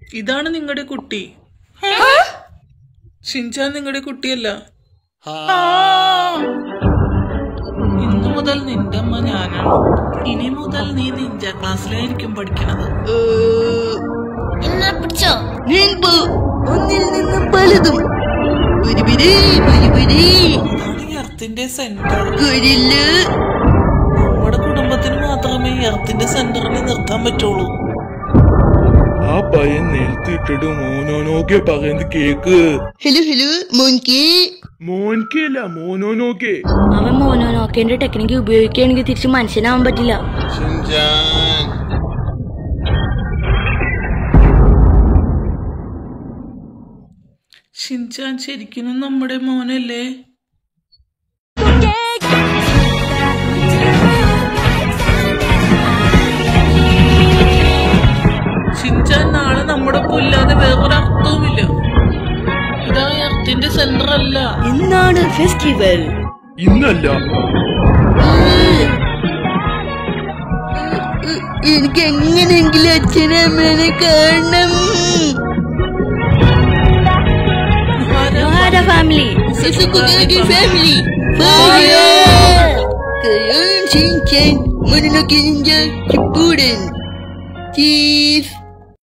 ഇതാണ് നിങ്ങളുടെ കുട്ടി ഷിൻചാൻ നിങ്ങളുടെ കുട്ടിയല്ല ഇന്നു മുതൽ നിന്റെ അമ്മ ഞാനാണ് ഇനി മുതൽ നീ നിഞ്ച ക്ലാസ്സിലായിരിക്കും പഠിക്കണത് എന്നാ പിടിച്ചോ റെയിൻബോ ഒന്നിൽ നിന്നും പലതും പുരിപിരി പുരിപിരി ഇതാണ് ഈ എർത്തിന്റെ സെന്റർ കുരില്ല നമ്മുടെ കുടുംബത്തിന് മാത്രമേ ഈ എർത്തിന്റെ സെന്ററിൽ നിർത്താൻ പറ്റുള്ളൂ ആ പയ്യൻ നിലത്തിട്ടിട്ട് മോനോനോക്കെ പറയുന്നത് കേക്ക് ഹലോ ഹലോ മോൻകി മോൻകേല മോനോനോക്കെ അവൻ മോനോനോക്കേന്റെ ടെക്നിക്ക് ഉപയോഗിക്കുകയാണെങ്കിൽ തിരിച്ച് മനുഷ്യനാവാൻ പറ്റില്ല ഷിൻചാൻ ശരിക്കും നമ്മുടെ മോനല്ലേ ഷിൻചാൻ നാളെ നമ്മുടെ ഒപ്പം ഇല്ലാതെ വേറൊരു അർത്ഥവുമില്ല ഇതാ എർത്തിന്റെ സെന്റർ അല്ല എന്നാണ് ഫെസ്റ്റിവൽ ഇന്നല്ല എനിക്ക് എങ്ങനെയെങ്കിലും അച്ഛനെ അമ്മേനെ കാണണം ആരാ family Sasuke family fire Kayon Shinchan Mononoke Ninja Shippuden Chief